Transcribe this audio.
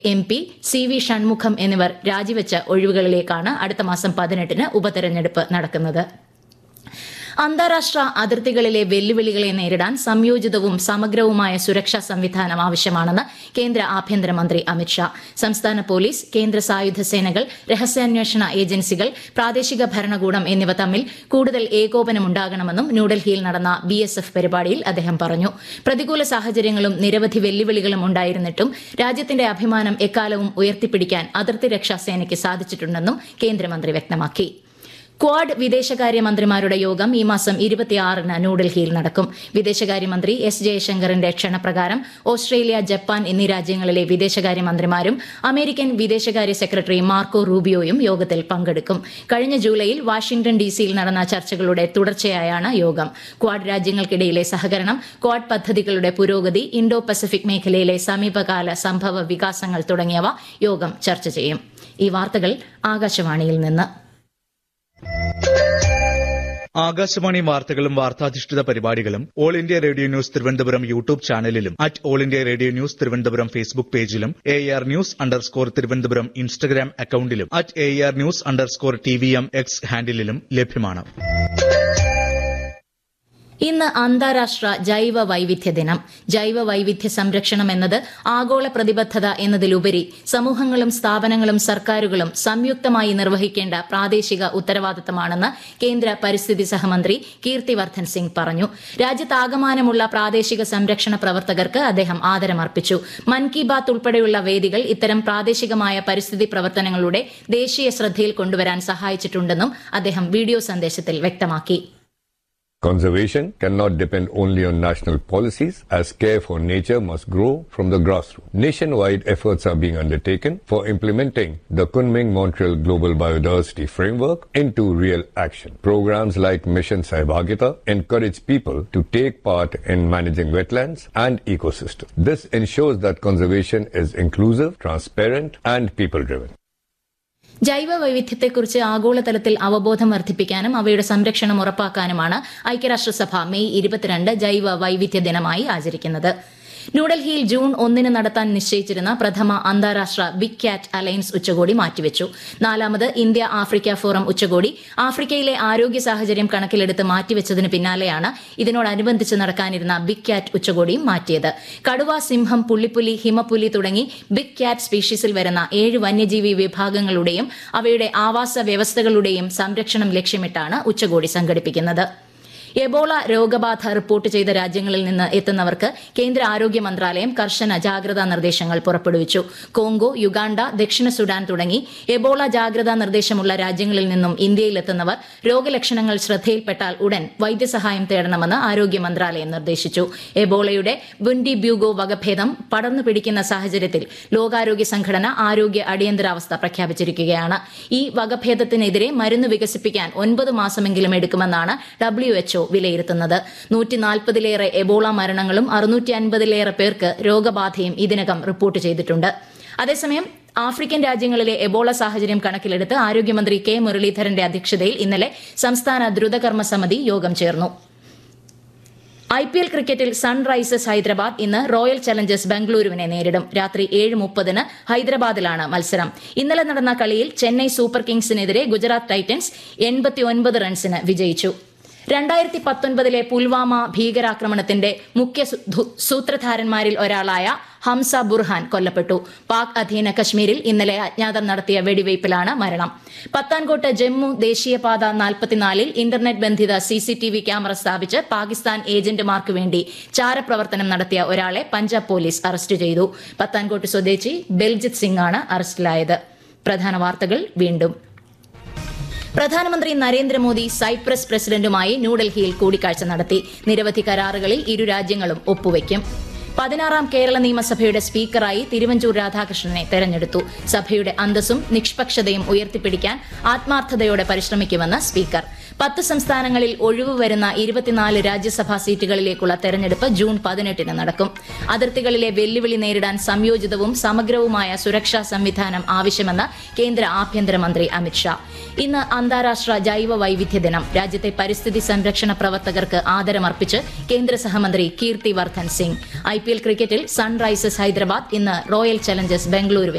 M P C V Shanmugam എന്നിവർ രാജിവെച്ച ഒഴിവുകളിലേക്കാണ് അടുത്ത മാസം പതിനെട്ടിന് ഉപതെരഞ്ഞെടുപ്പ് നടക്കുന്നത് അന്താരാഷ്ട്ര അതിർത്തികളിലെ വെല്ലുവിളികളെ നേരിടാൻ സംയോജിതവും സമഗ്രവുമായ സുരക്ഷാ സംവിധാനം ആവശ്യമാണെന്ന് കേന്ദ്ര ആഭ്യന്തരമന്ത്രി അമിത്ഷാ സംസ്ഥാന പോലീസ് കേന്ദ്ര സായുധ സേനകൾ രഹസ്യാന്വേഷണ ഏജൻസികൾ പ്രാദേശിക ഭരണകൂടം എന്നിവ തമ്മിൽ കൂടുതൽ ഏകോപനമുണ്ടാകണമെന്നും ന്യൂഡൽഹിയിൽ നടന്ന ബി എസ് എഫ് പരിപാടിയിൽ അദ്ദേഹം പറഞ്ഞു പ്രതികൂല സാഹചര്യങ്ങളും നിരവധി വെല്ലുവിളികളും ഉണ്ടായിരുന്നിട്ടും രാജ്യത്തിന്റെ അഭിമാനം എക്കാലവും ഉയർത്തിപ്പിടിക്കാൻ അതിർത്തി രക്ഷാ സേനയ്ക്ക് സാധിച്ചിട്ടുണ്ടെന്നും കേന്ദ്രമന്ത്രി വ്യക്തമാക്കി ക്വാഡ് വിദേശകാര്യമന്ത്രിമാരുടെ യോഗം ഈ മാസം ഇരുപത്തിയാറിന് ന്യൂഡൽഹിയിൽ നടക്കും വിദേശകാര്യമന്ത്രി എസ് ജയശങ്കറിന്റെ ക്ഷണപ്രകാരം ഓസ്ട്രേലിയ ജപ്പാൻ എന്നീ രാജ്യങ്ങളിലെ വിദേശകാര്യമന്ത്രിമാരും അമേരിക്കൻ വിദേശകാര്യ സെക്രട്ടറി മാർക്കോ റൂബിയോയും യോഗത്തിൽ പങ്കെടുക്കും കഴിഞ്ഞ ജൂലൈയിൽ വാഷിംഗ്ടൺ ഡിസിയിൽ നടന്ന ചർച്ചകളുടെ തുടർച്ചയായാണ് യോഗം ക്വാഡ് രാജ്യങ്ങൾക്കിടയിലെ സഹകരണം ക്വാഡ് പദ്ധതികളുടെ പുരോഗതി ഇൻഡോ പസഫിക് മേഖലയിലെ സമീപകാല സംഭവ വികാസങ്ങൾ തുടങ്ങിയവ യോഗം ചർച്ച ചെയ്യും ഈ വാർത്തകൾ ആകാശവാണിയിൽ നിന്ന് ആകാശവാണി വാർത്തകളും വാർത്താധിഷ്ഠിത പരിപാടികളും All India Radio News Thiruvananthapuram YouTube ചാനലിലും at All India Radio News Thiruvananthapuram Facebook പേജിലും A R news underscore Thiruvananthapuram Instagram അക്കൌണ്ടിലും at A R news underscore T V M X ഹാൻഡിലും ലഭ്യമാണ് ഇന്ന് അന്താരാഷ്ട്ര ജൈവ വൈവിധ്യ ദിനം ജൈവ വൈവിധ്യ സംരക്ഷണം എന്നത് ആഗോള പ്രതിബദ്ധത എന്നതിലുപരി സമൂഹങ്ങളും സ്ഥാപനങ്ങളും സർക്കാരുകളും സംയുക്തമായി നിർവഹിക്കേണ്ട പ്രാദേശിക ഉത്തരവാദിത്തമാണെന്ന് കേന്ദ്ര പരിസ്ഥിതി സഹമന്ത്രി കീർത്തിവർദ്ധൻ സിംഗ് പറഞ്ഞു രാജ്യത്താകമാനമുള്ള പ്രാദേശിക സംരക്ഷണ പ്രവർത്തകർക്ക് അദ്ദേഹം ആദരമർപ്പിച്ചു മൻ കി ബാത്ത് ഉൾപ്പെടെയുള്ള വേദികൾ ഇത്തരം പ്രാദേശികമായ പരിസ്ഥിതി പ്രവർത്തനങ്ങളുടെ ദേശീയ ശ്രദ്ധയിൽ കൊണ്ടുവരാൻ സഹായിച്ചിട്ടുണ്ടെന്നും അദ്ദേഹം വീഡിയോ സന്ദേശത്തിൽ വ്യക്തമാക്കി Conservation cannot depend only on national policies as care for nature must grow from the grassroots. Nationwide efforts are being undertaken for implementing the Kunming Montreal Global Biodiversity Framework into real action. Programs like Mission Saibhagita encourage people to take part in managing wetlands and ecosystems. This ensures that conservation is inclusive, transparent and people driven. ജൈവ വൈവിധ്യത്തെക്കുറിച്ച് ആഗോളതലത്തിൽ അവബോധം വർദ്ധിപ്പിക്കാനും അവയുടെ സംരക്ഷണം ഉറപ്പാക്കാനുമാണ് ഐക്യരാഷ്ട്രസഭ May ഇരുപത്തിരണ്ട് ജൈവ വൈവിധ്യ ദിനമായി ആചരിക്കുന്നത് ന്യൂഡൽഹിയിൽ ജൂൺ ഒന്നിന് നടത്താൻ നിശ്ചയിച്ചിരുന്ന പ്രഥമ അന്താരാഷ്ട്ര ബിഗ് ക്യാറ്റ് അലയൻസ് ഉച്ചകോടി മാറ്റിവെച്ചു നാലാമത് ഇന്ത്യ ആഫ്രിക്ക ഫോറം ഉച്ചകോടി ആഫ്രിക്കയിലെ ആരോഗ്യ സാഹചര്യം കണക്കിലെടുത്ത് മാറ്റിവെച്ചതിന് പിന്നാലെയാണ് ഇതിനോടനുബന്ധിച്ച് നടക്കാനിരുന്ന ബിഗ് ക്യാറ്റ് ഉച്ചകോടിയും മാറ്റിയത് കടുവ സിംഹം പുള്ളിപ്പുലി ഹിമപ്പുലി തുടങ്ങി ബിഗ് ക്യാറ്റ് സ്പീഷീസിൽ വരുന്ന ഏഴ് വന്യജീവി വിഭാഗങ്ങളുടെയും അവയുടെ ആവാസ വ്യവസ്ഥകളുടെയും സംരക്ഷണം ലക്ഷ്യമിട്ടാണ് ഉച്ചകോടി സംഘടിപ്പിക്കുന്നത് എബോള രോഗബാധ റിപ്പോർട്ട് ചെയ്ത രാജ്യങ്ങളിൽ നിന്ന് എത്തുന്നവർക്ക് കേന്ദ്ര ആരോഗ്യ മന്ത്രാലയം കർശന ജാഗ്രതാ നിർദ്ദേശങ്ങൾ പുറപ്പെടുവിച്ചു കോങ്കോ യുഗാണ്ട ദക്ഷിണ സുഡാൻ തുടങ്ങി എബോള ജാഗ്രതാ നിർദ്ദേശമുള്ള രാജ്യങ്ങളിൽ നിന്നും ഇന്ത്യയിലെത്തുന്നവർ രോഗലക്ഷണങ്ങൾ ശ്രദ്ധയിൽപ്പെട്ടാൽ ഉടൻ വൈദ്യസഹായം തേടണമെന്ന് ആരോഗ്യ മന്ത്രാലയം നിർദ്ദേശിച്ചു എബോളയുടെ ബുൻഡി ബ്യൂഗോ വകഭേദം പടർന്നു പിടിക്കുന്ന സാഹചര്യത്തിൽ ലോകാരോഗ്യ സംഘടന ആരോഗ്യ അടിയന്തരാവസ്ഥ പ്രഖ്യാപിച്ചിരിക്കുകയാണ് ഈ വകഭേദത്തിനെതിരെ മരുന്ന് വികസിപ്പിക്കാൻ ഒൻപത് മാസമെങ്കിലും എടുക്കുമെന്നാണ് ഡബ്ല്യു എച്ച്ഒ വിലയിരുത്തുന്നത് നൂറ്റി നാൽപ്പതിലേറെ എബോള മരണങ്ങളും അറുന്നൂറ്റി അൻപതിലേറെ പേർക്ക് രോഗബാധയും ഇതിനകം റിപ്പോർട്ട് ചെയ്തിട്ടുണ്ട് അതേസമയം ആഫ്രിക്കൻ രാജ്യങ്ങളിലെ എബോള സാഹചര്യം കണക്കിലെടുത്ത് ആരോഗ്യമന്ത്രി കെ മുരളീധരന്റെ അധ്യക്ഷതയിൽ ഇന്നലെ സംസ്ഥാന ദ്രുതകർമ്മ സമിതി യോഗം ചേർന്നു ഐ പി എൽ ക്രിക്കറ്റിൽ സൺറൈസേഴ്സ് ഹൈദരാബാദ് ഇന്ന് റോയൽ ചലഞ്ചേഴ്സ് ബംഗളൂരുവിനെ നേരിടും രാത്രി ഏഴ് മുപ്പതിന് ഹൈദരാബാദിലാണ് മത്സരം ഇന്നലെ നടന്ന കളിയിൽ ചെന്നൈ സൂപ്പർ കിങ്സിനെതിരെ ഗുജറാത്ത് ടൈറ്റൻസ് എൺപത്തിയൊൻപത് റൺസിന് വിജയിച്ചു രണ്ടായിരത്തി പത്തൊൻപതിലെ പുൽവാമ ഭീകരാക്രമണത്തിന്റെ മുഖ്യ സൂത്രധാരന്മാരിൽ ഒരാളായ ഹംസ ബുർഹാൻ കൊല്ലപ്പെട്ടു പാക് അധീന കശ്മീരിൽ ഇന്നലെ അജ്ഞാതർ നടത്തിയ വെടിവയ്പിലാണ് മരണം പത്താൻകോട്ട് ജമ്മു ദേശീയപാത നാൽപ്പത്തിനാലിൽ ഇന്റർനെറ്റ് ബന്ധിത സിസിടിവി ക്യാമറ സ്ഥാപിച്ച് പാകിസ്ഥാൻ ഏജന്റുമാർക്ക് വേണ്ടി ചാരപ്രവർത്തനം നടത്തിയ ഒരാളെ പഞ്ചാബ് പോലീസ് അറസ്റ്റ് ചെയ്തു പത്താൻകോട്ട് സ്വദേശി ബെൽജിത് സിംഗ് ആണ് അറസ്റ്റിലായത് പ്രധാന വാർത്തകൾ വീണ്ടും പ്രധാനമന്ത്രി നരേന്ദ്രമോദി സൈപ്രസ് പ്രസിഡന്റുമായി ന്യൂഡൽഹിയിൽ കൂടിക്കാഴ്ച നടത്തി നിരവധി കരാറുകളിൽ ഇരു രാജ്യങ്ങളും ഒപ്പുവയ്ക്കും പതിനാറാം കേരള നിയമസഭയുടെ സ്പീക്കറായി തിരുവഞ്ചൂർ രാധാകൃഷ്ണനെ തെരഞ്ഞെടുത്തു സഭയുടെ അന്തസ്സും നിഷ്പക്ഷതയും ഉയർത്തിപ്പിടിക്കാൻ ആത്മാർത്ഥതയോടെ പരിശ്രമിക്കുമെന്ന് സ്പീക്കർ പത്ത് സംസ്ഥാനങ്ങളിൽ ഒഴിവ് വരുന്ന ഇരുപത്തിനാല് രാജ്യസഭാ സീറ്റുകളിലേക്കുള്ള തെരഞ്ഞെടുപ്പ് ജൂൺ പതിനെട്ടിന് നടക്കും അതിർത്തികളിലെ വെല്ലുവിളി നേരിടാൻ സംയോജിതവും സമഗ്രവുമായ സുരക്ഷാ സംവിധാനം ആവശ്യമെന്ന് കേന്ദ്ര ആഭ്യന്തരമന്ത്രി അമിത്ഷാ ഇന്ന് അന്താരാഷ്ട്ര ജൈവ വൈവിധ്യ ദിനം രാജ്യത്തെ പരിസ്ഥിതി സംരക്ഷണ പ്രവർത്തകർക്ക് ആദരമർപ്പിച്ച് കേന്ദ്ര സഹമന്ത്രി കീർത്തി വർദ്ധൻ സിംഗ് ഐ പി എൽ ക്രിക്കറ്റിൽ സൺറൈസേഴ്സ് ഹൈദരാബാദ് ഇന്ന് റോയൽ ചലഞ്ചേഴ്സ് ബംഗളൂരുവിനെ